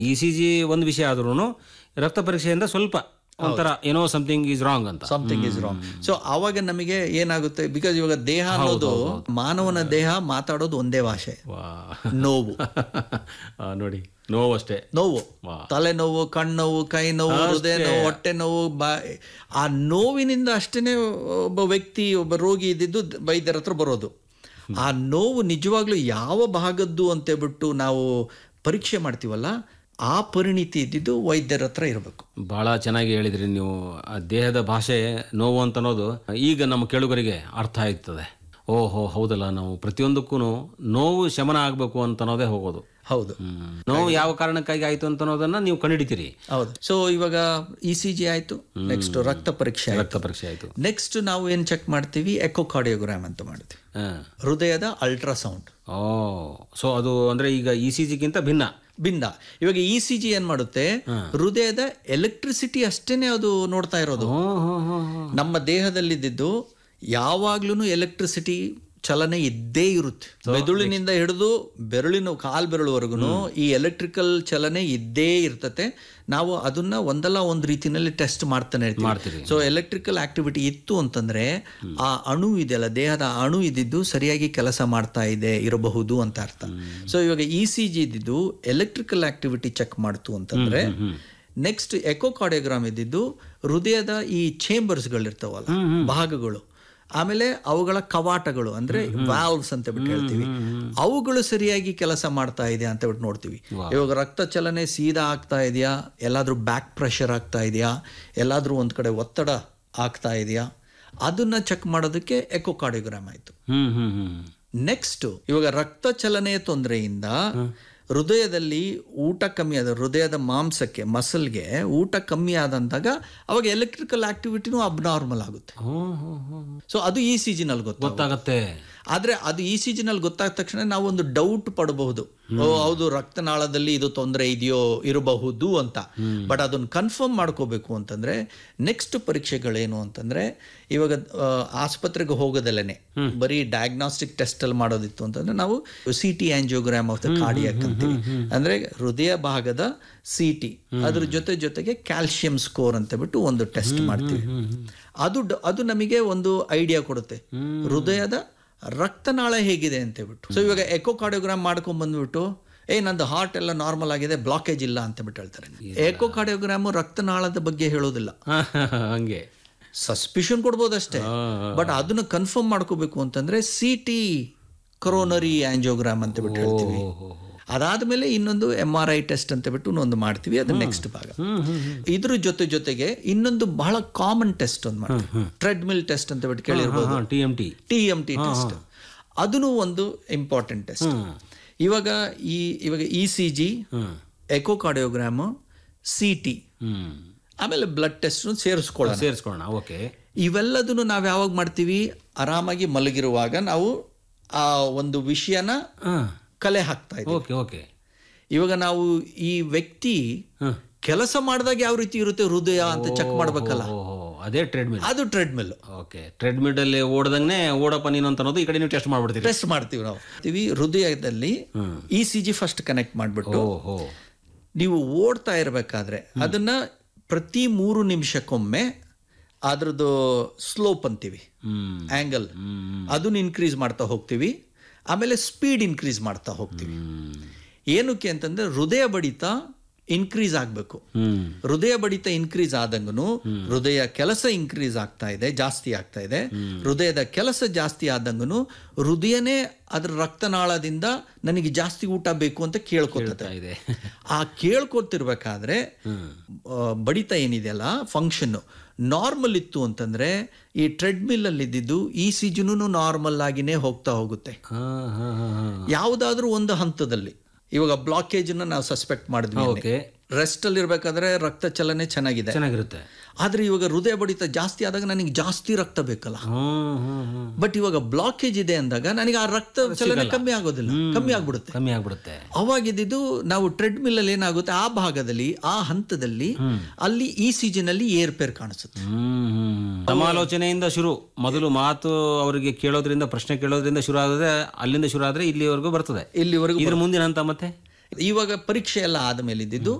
E C G ಒಂದು ವಿಷಯ ಆದ್ರೂ ರಕ್ತ ಪರೀಕ್ಷೆಯಿಂದ ಸ್ವಲ್ಪ ಒಂಥರ ಏನೋ ಸಮಥಿಂಗ್ ಈಸ್ ರಾಂಗ್ ಅಂತ ಸಮಥಿಂಗ್ ಇಸ್ ರಾಂಗ್ ಸೊ ಆವಾಗ ನಮಗೆ ಏನಾಗುತ್ತೆ ಬಿಕಾಸ್ ಇವಾಗ ದೇಹ ಅನ್ನೋದು ಮಾನವನ ದೇಹ ಮಾತಾಡೋದು ಒಂದೇ ಭಾಷೆ ವಾ ನೋವು ಆ, ನೋಡಿ ನೋವು ಅಷ್ಟೇ ನೋವು ವಾ. ತಲೆನೋವು ಕಣ್ಣೋವು ಕೈ ನೋವು ಹೃದಯ ನೋವು ಹೊಟ್ಟೆ ನೋವು ಬಾ ಆ ನೋವಿನಿಂದ ಅಷ್ಟೇನೆ ಒಬ್ಬ ವ್ಯಕ್ತಿ ಒಬ್ಬ ರೋಗಿ ಇದ್ದಿದ್ದು ವೈದ್ಯರ ಹತ್ರ ಬರೋದು ಆ ನೋವು ನಿಜವಾಗ್ಲೂ ಯಾವ ಭಾಗದ್ದು ಅಂತೇಳ್ಬಿಟ್ಟು ನಾವು ಪರೀಕ್ಷೆ ಮಾಡ್ತೀವಲ್ಲ ಆ ಪರಿಣಿತಿ ಇದ್ದಿದ್ದು ವೈದ್ಯರ ಹತ್ರ ಇರಬೇಕು ಬಹಳ ಚೆನ್ನಾಗಿ ಹೇಳಿದ್ರಿ ನೀವು ಆ ದೇಹದ ಭಾಷೆ ನೋವು ಅಂತ ಅನ್ನೋದು ಈಗ ನಮ್ಮ ಕೇಳುಗರಿಗೆ ಅರ್ಥ ಆಯ್ತದೆ ಓಹೋ ಹೌದಲ್ಲ ನಾವು ಪ್ರತಿಯೊಂದಕ್ಕೂ ನೋವು ಶಮನ ಆಗಬೇಕು ಅಂತ ಅನ್ನೋದೇ ಹೋಗೋದು ಹೌದು ಹ್ಮ್. ನೋವು ಯಾವ ಕಾರಣಕ್ಕಾಗಿ ಆಯ್ತು ಅಂತ ಅನ್ನೋದನ್ನ ನೀವು ಕಂಡುಹಿಡಿತೀರಿ ಹೌದು ಸೊ ಇವಾಗ ಇ ಸಿ ಜಿ ಆಯ್ತು ನೆಕ್ಸ್ಟ್ ರಕ್ತ ಪರೀಕ್ಷೆ ಆಯ್ತು ರಕ್ತ ಪರೀಕ್ಷೆ ಆಯ್ತು ನೆಕ್ಸ್ಟ್ ನಾವು ಏನ್ ಚೆಕ್ ಮಾಡ್ತೀವಿ ಎಕೋಕಾರ್ಡಿಯೋಗ್ರಾಮ್ ಅಂತ ಮಾಡ್ತೀವಿ ಹಾ. ಹೃದಯದ ಅಲ್ಟ್ರಾಸೌಂಡ್ ಓ ಸೊ ಅದು ಅಂದ್ರೆ ಈಗ ಇ ಸಿ ಜಿಗಿಂತ ಭಿನ್ನ ಭಿನ್ನ ಇವಾಗ ಇ ಸಿ ಜಿ ಏನ್ ಮಾಡುತ್ತೆ ಹೃದಯದ ಎಲೆಕ್ಟ್ರಿಸಿಟಿ ಅಷ್ಟೇನೆ ಅದು ನೋಡ್ತಾ ಇರೋದು ಹ್ಮ್, ಹ್ಮ್, ಹ್ಮ್, ಹ್ಮ್. ನಮ್ಮ ದೇಹದಲ್ಲಿದ್ದು ಯಾವಾಗ್ಲೂ ಎಲೆಕ್ಟ್ರಿಸಿಟಿ ಚಲನೆ ಇದ್ದೇ ಇರುತ್ತೆ ಮೆದುಳಿನಿಂದ ಹಿಡಿದು ಬೆರಳಿನ ಕಾಲ್ ಬೆರಳುವರೆಗೂ ಈ ಎಲೆಕ್ಟ್ರಿಕಲ್ ಚಲನೆ ಇದ್ದೇ ಇರ್ತತೆ ನಾವು ಅದನ್ನ ಒಂದಲ್ಲ ಒಂದು ರೀತಿನಲ್ಲಿ ಟೆಸ್ಟ್ ಮಾಡ್ತಾನೆ ಇರ್ತೀವಿ ಮಾಡ್ತೀರಿ ಸೊ ಎಲೆಕ್ಟ್ರಿಕಲ್ ಆಕ್ಟಿವಿಟಿ ಇತ್ತು ಅಂತಂದ್ರೆ ಆ ಅಣು ಇದೆಯಲ್ಲ ದೇಹದ ಅಣು ಇದ್ದಿದ್ದು ಸರಿಯಾಗಿ ಕೆಲಸ ಮಾಡ್ತಾ ಇದೆ ಇರಬಹುದು ಅಂತ ಅರ್ಥ ಸೊ ಇವಾಗ ಇ ಸಿ ಜಿ ಇದ್ದಿದ್ದು ಎಲೆಕ್ಟ್ರಿಕಲ್ ಆಕ್ಟಿವಿಟಿ ಚೆಕ್ ಮಾಡ್ತು ಅಂತಂದ್ರೆ ನೆಕ್ಸ್ಟ್ ಎಕೋಕಾರ್ಡಿಯೋಗ್ರಾಮ್ ಇದ್ದಿದ್ದು ಹೃದಯದ ಈ ಚೇಂಬರ್ಸ್ಗಳಿರ್ತಾವಲ್ಲ ಭಾಗಗಳು ಆಮೇಲೆ ಅವುಗಳ ಕವಾಟಗಳು ಅಂದ್ರೆ ವಾಲ್ವ್ಸ್ ಅಂತ ಬಿಟ್ಟು ಹೇಳ್ತೀವಿ ಅವುಗಳು ಸರಿಯಾಗಿ ಕೆಲಸ ಮಾಡ್ತಾ ಇದೆ ಅಂತ ಬಿಟ್ಟು ನೋಡ್ತೀವಿ ಇವಾಗ ರಕ್ತ ಚಲನೆ ಸೀದಾ ಆಗ್ತಾ ಇದೆಯಾ ಎಲ್ಲಾದ್ರೂ ಬ್ಯಾಕ್ ಪ್ರೆಷರ್ ಆಗ್ತಾ ಇದೆಯಾ ಎಲ್ಲಾದ್ರೂ ಒಂದ್ ಕಡೆ ಒತ್ತಡ ಆಗ್ತಾ ಇದೆಯಾ ಅದನ್ನ ಚೆಕ್ ಮಾಡೋದಕ್ಕೆ ಎಕೋಕಾರ್ಡಿಯೋಗ್ರಾಮ್ ಆಯ್ತು ಹ್ಮ್ ಹ್ಮ್ ಹ್ಮ್ ನೆಕ್ಸ್ಟ್ ಇವಾಗ ರಕ್ತ ಚಲನೆಯ ತೊಂದರೆಯಿಂದ ಹೃದಯದಲ್ಲಿ ಊಟ ಕಮ್ಮಿ ಆದ ಹೃದಯದ ಮಾಂಸಕ್ಕೆ ಮಸಲ್ಗೆ ಊಟ ಕಮ್ಮಿ ಆದಂತಾಗ ಅವಾಗ ಎಲೆಕ್ಟ್ರಿಕಲ್ ಆಕ್ಟಿವಿಟಿನೂ ಅಬ್ನಾರ್ಮಲ್ ಆಗುತ್ತೆ ಹ್ಮ್, ಹ್ಮ್, ಹ್ಮ್. ಸೊ ಅದು ಇ ಸಿ ಜಿನಲ್ಲಿ ಗೊತ್ತಾಗುತ್ತೆ ಗೊತ್ತಾಗತ್ತೆ ಆದ್ರೆ ಅದು ಇ ಸಿ ಜಿನಲ್ಲಿ ಗೊತ್ತಾದ ತಕ್ಷಣ ನಾವು ಒಂದು ಡೌಟ್ ಪಡಬಹುದು ಓ ಹೌದು ರಕ್ತನಾಳದಲ್ಲಿ ಇದು ತೊಂದರೆ ಇದೆಯೋ ಇರಬಹುದು ಅಂತ ಬಟ್ ಅದನ್ನ ಕನ್ಫರ್ಮ್ ಮಾಡ್ಕೋಬೇಕು ಅಂತಂದ್ರೆ ನೆಕ್ಸ್ಟ್ ಪರೀಕ್ಷೆಗಳೇನು ಅಂತಂದ್ರೆ ಇವಾಗ ಆ, ಆಸ್ಪತ್ರೆಗೆ ಹೋಗೋದಲ್ಲೇನೆ ಬರೀ ಡಯಾಗ್ನಾಸ್ಟಿಕ್ ಟೆಸ್ಟ್ ಅಲ್ಲಿ ಮಾಡೋದಿತ್ತು ಅಂತಂದ್ರೆ ನಾವು C T angiogram of the cardiac ಅಂತೀವಿ ಅಂದ್ರೆ ಹೃದಯ ಭಾಗದ ಸಿ ಟಿ ಅದ್ರ ಜೊತೆ ಜೊತೆಗೆ ಕ್ಯಾಲ್ಸಿಯಂ ಸ್ಕೋರ್ ಅಂತ ಬಿಟ್ಟು ಒಂದು ಟೆಸ್ಟ್ ಮಾಡ್ತೀವಿ ಅದು ಡ- ಅದು ನಮಗೆ ಒಂದು ಐಡಿಯಾ ಕೊಡುತ್ತೆ ಹೃದಯದ ರಕ್ತನಾಳ ಹೇಗಿದೆ ಅಂತ ಹೇಳ್ಬಿಟ್ಟು ಸೊ ಇವಾಗ ಎಕೋಕಾರ್ಡಿಯೋಗ್ರಾಮ್ ಮಾಡ್ಕೊಂಡ್ ಬಂದ್ಬಿಟ್ಟು ಏ ನಂದು ಹಾರ್ಟ್ ಎಲ್ಲ ನಾರ್ಮಲ್ ಆಗಿದೆ ಬ್ಲಾಕೇಜ್ ಇಲ್ಲ ಅಂತ ಬಿಟ್ಟು ಹೇಳ್ತಾರೆ ಎಕೋಕಾರ್ಡಿಯೋಗ್ರಾಮ್ ರಕ್ತನಾಳದ ಬಗ್ಗೆ ಹೇಳೋದಿಲ್ಲ ಹಂಗೆ ಸಸ್ಪಿಷನ್ ಕೊಡ್ಬೋದಷ್ಟೇ ಬಟ್ ಅದನ್ನ ಕನ್ಫರ್ಮ್ ಮಾಡ್ಕೋಬೇಕು ಅಂತಂದ್ರೆ ಸಿ ಟಿ ಕೊರೋನರಿ ಆಂಜಿಯೋಗ್ರಾಮ್ ಅಂತ ಬಿಟ್ಟು ಹೇಳ್ತೀವಿ ಅದಾದ್ಮೇಲೆ ಇನ್ನೊಂದು ಎಮ್ ಆರ್ ಐ ಟೆಸ್ಟ್ ಅಂತ ಬಿಟ್ಟು ಒಂದು ಮಾಡ್ತೀವಿ ಅದು ನೆಕ್ಸ್ಟ್ ಭಾಗ ಇದ್ರ ಜೊತೆ ಜೊತೆಗೆ ಇನ್ನೊಂದು ಬಹಳ ಕಾಮನ್ ಟೆಸ್ಟ್ ಒಂದು ಮಾಡ್ತೀವಿ ಟ್ರೆಡ್ಮಿಲ್ ಟೆಸ್ಟ್ ಅಂತ ಬಿಟ್ಟು ಕೇಳಿರ್ಬೋದು T M T T M T test ಅದನ್ನು ಒಂದು ಇಂಪಾರ್ಟೆಂಟ್ ಟೆಸ್ಟ್ ಇವಾಗ ಈ ಇವಾಗ E C G echocardiogram C T hmm ಆಮೇಲೆ ಬ್ಲಡ್ ಟೆಸ್ಟ್ ಸೇರಿಸ್ಕೊಳ್ಳೋಣ ಸೇರಿಸ್ಕೊಳ್ಳೋಣ ಓಕೆ ಇವೆಲ್ಲದನ್ನು ನಾವು ಯಾವಾಗ ಮಾಡ್ತೀವಿ ಆರಾಮಾಗಿ ಮಲಗಿರುವಾಗ ನಾವು ಆ ಒಂದು ವಿಷಯನ ಕಲೆ ಹಾಕ್ತಾ ಇದ್ದೀವಿ ಓಕೆ ಓಕೆ ಇವಾಗ ನಾವು ಈ ವ್ಯಕ್ತಿ ಹ್ಮ್. ಕೆಲಸ ಮಾಡಿದಾಗ ಯಾವ ರೀತಿ ಇರುತ್ತೆ ಹೃದಯ ಅಂತ ಚೆಕ್ ಮಾಡ್ಬೇಕಲ್ಲ ಓಹೋ ಅದೇ ಟ್ರೆಡ್ಮಿಲ್ ಅದು ಟ್ರೆಡ್ಮಿಲ್ ಓಕೆ ಟ್ರೆಡ್ಮಿಲ್ ಅಲ್ಲಿ ಓಡ್ದಂಗೆ ಓಡಪ್ಪ ನೀನು ಅಂತ ಅನ್ನೋದು ಈ ಕಡೆ ನೀವು ಟೆಸ್ಟ್ ಮಾಡ್ಬಿಡ್ತೀರಿ ಟೆಸ್ಟ್ ಮಾಡ್ತೀವಿ ನಾವು ಇವಿ ಹೃದಯದಲ್ಲಿ E C G first connect ಮಾಡಿಬಿಟ್ಟು ಓಹೋ ನೀವು ಓಡ್ತಾ ಇರಬೇಕಾದ್ರೆ ಅದನ್ನ ಪ್ರತಿ ಮೂರು ನಿಮಿಷಕ್ಕೊಮ್ಮೆ ಅದ್ರದ್ದು ಸ್ಲೋಪ್ ಅಂತೀವಿ ಹ್ಮ್ ಆಂಗಲ್ ಅದನ್ನ ಇನ್ಕ್ರೀಸ್ ಮಾಡ್ತಾ ಹೋಗ್ತೀವಿ ಆಮೇಲೆ ಸ್ಪೀಡ್ ಇನ್ಕ್ರೀಸ್ ಮಾಡ್ತಾ ಹೋಗ್ತೀವಿ ಹ್ಮ್ ಏನಕ್ಕೆ ಅಂತಂದ್ರೆ ಹೃದಯ ಬಡಿತ ಇನ್ಕ್ರೀಸ್ ಆಗಬೇಕು ಹ್ಮ್ ಹೃದಯ ಬಡಿತ ಇನ್ಕ್ರೀಸ್ ಆದಂಗೂ ಹೃದಯ ಕೆಲಸ ಇನ್ಕ್ರೀಸ್ ಆಗ್ತಾ ಇದೆ ಜಾಸ್ತಿ ಆಗ್ತಾ ಇದೆ ಹೃದಯದ ಕೆಲಸ ಜಾಸ್ತಿ ಆದಂಗೂ ಹೃದಯನೇ ಅದ್ರ ರಕ್ತನಾಳದಿಂದ ನನಗೆ ಜಾಸ್ತಿ ಊಟ ಬೇಕು ಅಂತ ಕೇಳ್ಕೊತದೆ ಇದೆ ಆ ಕೇಳ್ಕೊತಿರ್ಬೇಕಾದ್ರೆ ಆ, ಬಡಿತ ಏನಿದೆಯಲ್ಲ ಫಂಕ್ಷನ್ ನಾರ್ಮಲ್ ಇತ್ತು ಅಂತಂದ್ರೆ ಈ ಟ್ರೆಡ್ಮಿಲ್ ಅಲ್ಲಿ ಇದ್ದಿದ್ದು ಈ ಸಿಜನು ನಾರ್ಮಲ್ ಆಗಿನೇ ಹೋಗ್ತಾ ಹೋಗುತ್ತೆ ಹಾ ಹಾ ಹಾ ಹಾ ಯಾವುದಾದ್ರೂ ಒಂದು ಹಂತದಲ್ಲಿ ಇವಾಗ ಬ್ಲಾಕೇಜ್ ನಾವು ಸಸ್ಪೆಕ್ಟ್ ಮಾಡಿದ್ವಿ ಓಕೆ ರೆಸ್ಟ್ ಅಲ್ಲಿ ಇರ್ಬೇಕಾದ್ರೆ ರಕ್ತ ಚಲನೆ ಚೆನ್ನಾಗಿದೆ ಚೆನ್ನಾಗಿರುತ್ತೆ ಆದ್ರೆ ಇವಾಗ ಹೃದಯ ಬಡಿತ ಜಾಸ್ತಿ ಆದಾಗ ನನಗೆ ಜಾಸ್ತಿ ರಕ್ತ ಬೇಕಲ್ಲ ಹ್ಮ್ ಹ್ಮ್ ಹ್ಮ್ ಬಟ್ ಇವಾಗ ಬ್ಲಾಕೇಜ್ ಇದೆ ಅಂದಾಗ ನನಗೆ ಆ ರಕ್ತ ಚಲನೆ ಕಮ್ಮಿ ಆಗೋದಿಲ್ಲ ಕಮ್ಮಿ ಆಗ್ಬಿಡುತ್ತೆ ಕಮ್ಮಿ ಆಗ್ಬಿಡುತ್ತೆ ಅವಾಗಿದ್ದು ನಾವು ಟ್ರೆಡ್ಮಿಲ್ ಅಲ್ಲಿ ಏನಾಗುತ್ತೆ ಆ ಭಾಗದಲ್ಲಿ ಆ ಹಂತದಲ್ಲಿ ಅಲ್ಲಿ ಈ ಸೀಸನ್ ಅಲ್ಲಿ ಏರ್ಪೇರ್ ಕಾಣಿಸುತ್ತೆ ಹ್ಮ್ ಹ್ಮ್. ಸಮಾಲೋಚನೆಯಿಂದ ಶುರು ಮೊದಲು ಮಾತು ಅವರಿಗೆ ಕೇಳೋದ್ರಿಂದ ಪ್ರಶ್ನೆ ಕೇಳೋದ್ರಿಂದ ಶುರು ಆದ್ರೆ ಅಲ್ಲಿಂದ ಶುರು ಆದ್ರೆ ಇಲ್ಲಿವರೆಗೂ ಬರ್ತದೆ ಇಲ್ಲಿವರೆಗೂ ಇದ್ರ ಮುಂದಿನ ಹಂತ ಮತ್ತೆ ಇವಾಗ ಪರೀಕ್ಷೆ ಎಲ್ಲ ಆದಮೇಲೆ ಇದ್ದಿದ್ದು